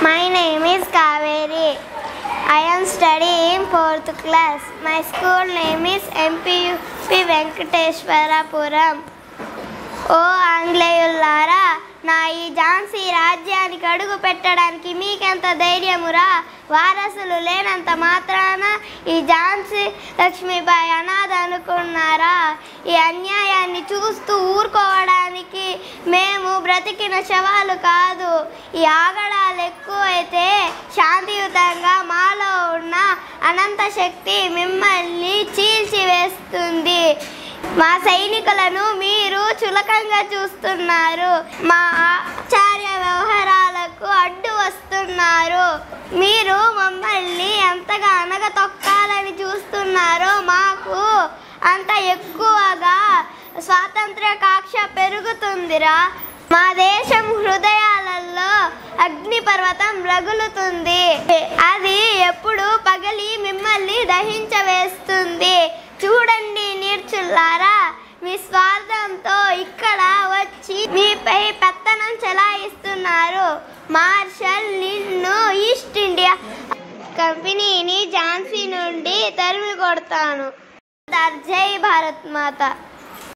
My name is Kaveri. I am studying fourth class. My school name is MPUP Venkateswarapuram ఓ ఆంగ్లేయులారా నా ఈ ఝాన్సీ రాజ్యానికి అడుగు పెట్టడానికి మీకెంత ధైర్యమురా వారసులు లేనంత మాత్రాన ఈ ఝాన్సీ లక్ష్మీబాయి అనాథ అనుకున్నారా ఈ అన్యాయాన్ని చూస్తూ ఊరుకోవడానికి మేము బ్రతికిన శవాలు కాదు ఈ ఆగడాలు ఎక్కువైతే శాంతియుతంగా మాలో ఉన్న అనంత శక్తి మిమ్మల్ని చీల్చివేస్తుంది మా సైనికులను మీరు చులకంగా చూస్తున్నారు మా ఆచార్య వ్యవహారాలకు అడ్డు వస్తున్నారు మీరు మమ్మల్ని ఎంతగా అనగతొక్కాలని చూస్తున్నారో మాకు అంత ఎక్కువగా స్వాతంత్ర కాక్ష పెరుగుతుందిరా మా దేశం హృదయాలలో అగ్ని పర్వతం రగులుతుంది అది ఎప్పుడు పగలి మిమ్మల్ని దహించవేస్తుంది చూడండి నీర్చుల్లారా మీ స్వార్థంతో ఇక్కడ వచ్చి మీపై పెత్తనం చెలాయిస్తున్నారు మార్షల్ నిన్ను ఈస్ట్ ఇండియా కంపెనీని ఝాన్సీ నుండి తరిమి కొడతాను జై భారత్ మాత